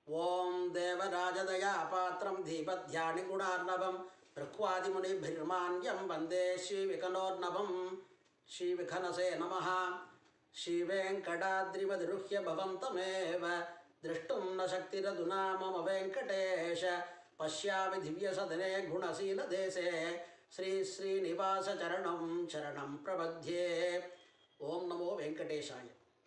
ஓம் தேவராஜதயா பாத்திரம் தீபத்யானி குணார்ணவம் ருக்வாதிமுனிபிர்மான்யம் வந்தே ஸ்ரீவிகனோர்ணவம் ஸ்ரீவிகனசே நமः श्रीवेङ्कटाद्रिमधिरुह्य भवन्तमेव द्रष्टुं न शक्तिरधुना मम वेङ्कटेश पश्यामि दिव्यसदने गुणशीलदेशे श्रीश्रीनिवासचरणं चरणं प्रबध्ये ॐ नमो वेङ्कटेशाय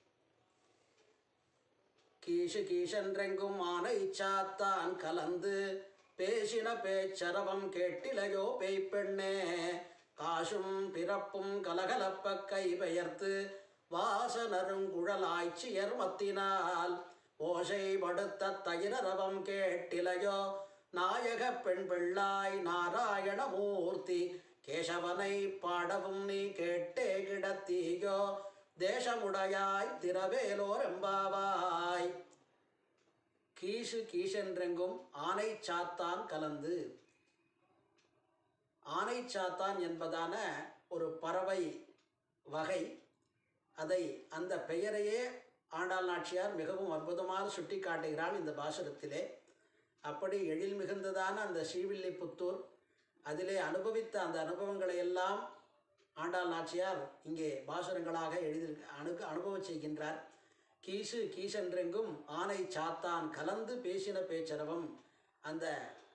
கீசு கீசென்றெங்கும் ஆனை சாத்தான் கலந்து பேசின பேச்சரவம் கேட்டிலையோ பேய்ப்பெண்ணே காசும் பிறப்பும் கலகலப்ப கை பெயர்த்து வாசனருங்குழலாய்ச்சியர் மத்தினால் ஓசை படுத்த தயிரரவம் கேட்டிலையோ நாயக பெண் பிள்ளாய் நாராயணமூர்த்தி கேசவனை பாடவும் நீ கேட்டே கிடத்தீயோ தேசமுடையாய் திரவேலோர் எம்பாவாய் கீசு கீசென்றெங்கும் ஆனை சாத்தான் கலந்து ஆனை சாத்தான் என்பதான ஒரு பறவை வகை அதை அந்த பெயரையே ஆண்டாள் நாச்சியார் மிகவும் அற்புதமாக சுட்டி காட்டுகிறாள் இந்த பாசுரத்திலே அப்படி எழில் மிகுந்ததான அந்த ஸ்ரீவில்லிபுத்தூர் அதிலே அனுபவித்த அந்த அனுபவங்களை எல்லாம் ஆண்டாள் நாச்சியார் இங்கே பாசுரங்களாக எழுதி அனு அனுபவம் செய்கின்றார் கீசு கீசென்றெங்கும் ஆனை சாத்தான் கலந்து பேசின பேச்சரவம் அந்த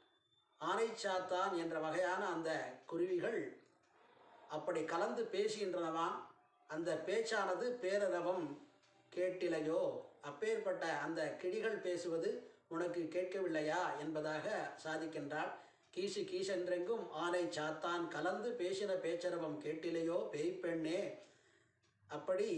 ஆனை சாத்தான் என்ற வகையான அந்த குருவிகள் அப்படி கலந்து பேசுகின்றனவாம் அந்த பேச்சானது பேரரவம் கேட்டிலையோ அப்பேற்பட்ட அந்த கிளிகள் பேசுவது உனக்கு கேட்கவில்லையா என்பதாக சாதிக்கின்றாள் கீசு கீசென்றெங்கும் ஆனை சாத்தான் கலந்து பேசின பேச்சரவம் கேட்டிலையோ பேய்ப்பெண்ணே அப்படி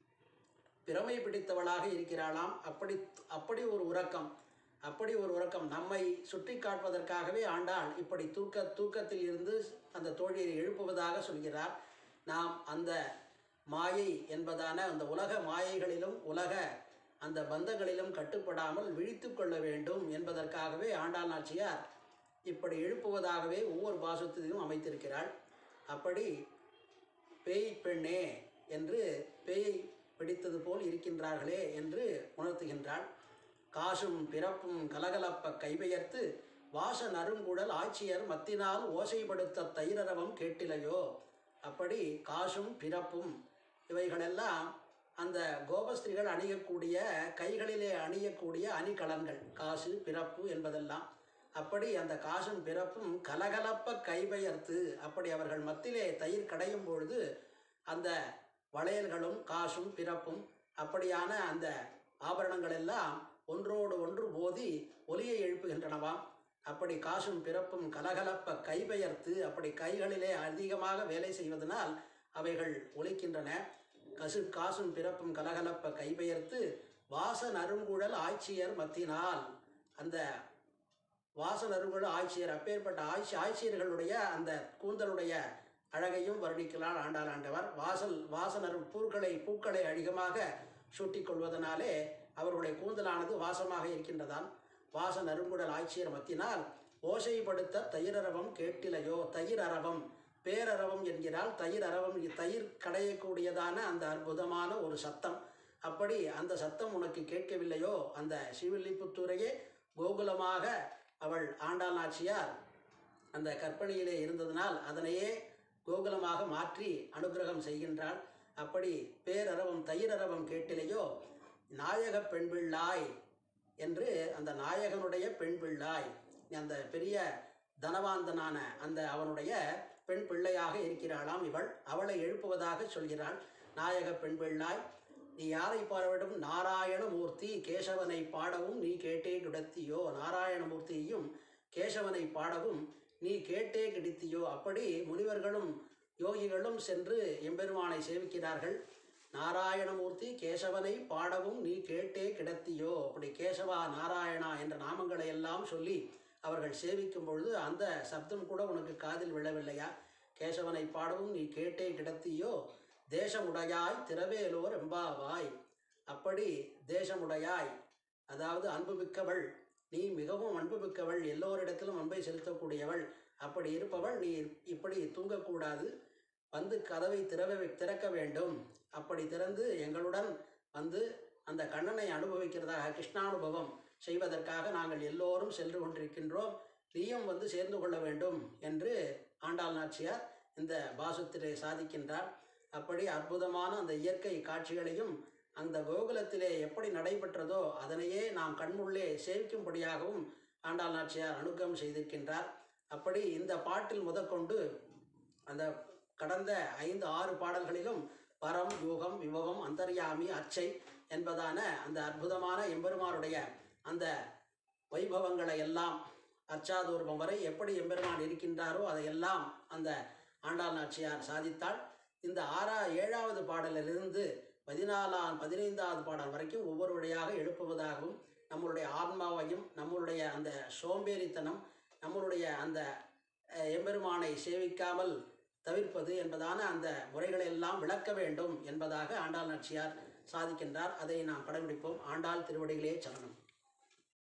பிரமை பிடித்தவளாக இருக்கிறாளாம் அப்படி அப்படி ஒரு உறக்கம் அப்படி ஒரு உறக்கம் நம்மை சுட்டி காட்டுவதற்காகவே ஆண்டாள் இப்படி தூக்க தூக்கத்தில் இருந்து அந்த தோழியை எழுப்புவதாக சொல்கிறார் நாம் அந்த மாயை என்பதான அந்த உலக மாயைகளிலும் உலக அந்த பந்தங்களிலும் கட்டுப்படாமல் விழித்து கொள்ள வேண்டும் என்பதற்காகவே ஆண்டாள் நாச்சியார் இப்படி எழுப்புவதாகவே ஒவ்வொரு பாசத்திலும் அமைத்திருக்கிறாள் அப்படி பேய் பெண்ணே என்று பேயை பிடித்தது போல் இருக்கின்றார்களே என்று உணர்த்துகின்றாள் காசும் பிறப்பும் கலகலப்ப கைபெயர்த்து வாச நறுங்குழல் ஆட்சியர் மத்தினால் ஓசைப்படுத்த தைரரவம் கேட்டிலையோ அப்படி காசும் பிறப்பும் இவைகளெல்லாம் அந்த கோபஸ்திரிகள் அணியக்கூடிய கைகளிலே அணியக்கூடிய அணிகலன்கள் காசு பிறப்பு என்பதெல்லாம் அப்படி அந்த காசும் பிறப்பும் கலகலப்ப கைபெயர்த்து அப்படி அவர்கள் மத்திலே தயிர் கடையும் பொழுது அந்த வளையல்களும் காசும் பிறப்பும் அப்படியான அந்த ஆபரணங்கள் எல்லாம் ஒன்றோடு ஒன்று மோதி ஒலியை எழுப்புகின்றனவாம் அப்படி காசும் பிறப்பும் கலகலப்ப கைபெயர்த்து அப்படி கைகளிலே அதிகமாக வேலை செய்வதனால் அவைகள் ஒலிக்கின்றன கசு காசும் பிறப்பும் கலகலப்ப கைபெயர்த்து வாச நறுங்குழல் ஆட்சியர் மத்தினால் அந்த வாசனருங்களும் ஆட்சியர் அப்பேற்பட்ட ஆட்சி ஆட்சியர்களுடைய அந்த கூந்தலுடைய அழகையும் வர்ணிக்கிறார் ஆண்டாள் ஆண்டவர் வாசல் வாசனர் பூக்களை பூக்களை அதிகமாக சூட்டிக் கொள்வதனாலே அவர்களுடைய கூந்தலானது வாசமாக இருக்கின்றதாம் வாச நறுங்குடல் ஆட்சியர் மத்தினால் ஓசைப்படுத்த தயிரரவம் கேட்டிலையோ தயிர் அரவம் பேரரவம் என்கிறால் தயிர் அரவம் தயிர் கடையக்கூடியதான அந்த அற்புதமான ஒரு சத்தம் அப்படி அந்த சத்தம் உனக்கு கேட்கவில்லையோ அந்த ஸ்ரீவில்லிபுத்தூரையே கோகுலமாக அவள் ஆண்டாள் நாச்சியார் அந்த கற்பனையிலே இருந்ததனால் அதனையே கோகுலமாக மாற்றி அனுகிரகம் செய்கின்றாள் அப்படி பேரரவம் தயிரரவம் கேட்டிலையோ நாயக பெண் பிள்ளாய் என்று அந்த நாயகனுடைய பெண் பிள்ளாய் அந்த பெரிய தனவாந்தனான அந்த அவனுடைய பெண் பிள்ளையாக இருக்கிறாளாம் இவள் அவளை எழுப்புவதாக சொல்கிறாள் நாயக பெண் பிள்ளாய் நீ யாரை பாடவிடும் நாராயணமூர்த்தி கேசவனை பாடவும் நீ கேட்டே கிடத்தியோ நாராயணமூர்த்தியையும் கேசவனை பாடவும் நீ கேட்டே கிடைத்தியோ அப்படி முனிவர்களும் யோகிகளும் சென்று எம்பெருமானை சேவிக்கிறார்கள் நாராயணமூர்த்தி கேசவனை பாடவும் நீ கேட்டே கிடத்தியோ அப்படி கேசவா நாராயணா என்ற நாமங்களை எல்லாம் சொல்லி அவர்கள் சேவிக்கும் பொழுது அந்த சப்தம் கூட உனக்கு காதில் விழவில்லையா கேசவனை பாடவும் நீ கேட்டே கிடத்தியோ தேசமுடையாய் திரவேலோர் எம்பாவாய் அப்படி தேசமுடையாய் அதாவது அன்புமிக்கவள் நீ மிகவும் அன்புமிக்கவள் எல்லோரிடத்திலும் அன்பை செலுத்தக்கூடியவள் அப்படி இருப்பவள் நீ இப்படி தூங்கக்கூடாது வந்து கதவை திறவை திறக்க வேண்டும் அப்படி திறந்து எங்களுடன் வந்து அந்த கண்ணனை அனுபவிக்கிறதாக கிருஷ்ணானுபவம் செய்வதற்காக நாங்கள் எல்லோரும் சென்று கொண்டிருக்கின்றோம் நீயும் வந்து சேர்ந்து கொள்ள வேண்டும் என்று ஆண்டாள் நாச்சியார் இந்த பாசுத்திலே சாதிக்கின்றார் அப்படி அற்புதமான அந்த இயற்கை காட்சிகளையும் அந்த கோகுலத்திலே எப்படி நடைபெற்றதோ அதனையே நாம் கண்முள்ளே சேவிக்கும்படியாகவும் ஆண்டாள் நாச்சியார் அனுகிரகம் செய்திருக்கின்றார் அப்படி இந்த பாட்டில் முதற்கொண்டு அந்த கடந்த ஐந்து ஆறு பாடல்களிலும் பரம் யூகம் விபவம் அந்தர்யாமி அர்ச்சை என்பதான அந்த அற்புதமான எம்பெருமானுடைய அந்த வைபவங்களை எல்லாம் அர்ச்சாதூர்வம் வரை எப்படி எம்பெருமான் இருக்கின்றாரோ அதையெல்லாம் அந்த ஆண்டாள் நாச்சியார் சாதித்தாள் இந்த ஆறா ஏழாவது பாடலிலிருந்து பதினாலாம் பதினைந்தாவது பாடல் வரைக்கும் ஒவ்வொரு வழியாக எழுப்புவதாகவும் நம்மளுடைய ஆன்மாவையும் நம்மளுடைய அந்த சோம்பேறித்தனம் நம்மளுடைய அந்த அஹ், எம்பெருமானை சேவிக்காமல் தவிர்ப்பது என்பதான அந்த முறைகளை எல்லாம் விளக்க வேண்டும் என்பதாக ஆண்டாள் நாச்சியார் சாதிக்கின்றார் அதை நாம் கடைபிடிப்போம் ஆண்டாள் திருவடிகளே சரணம்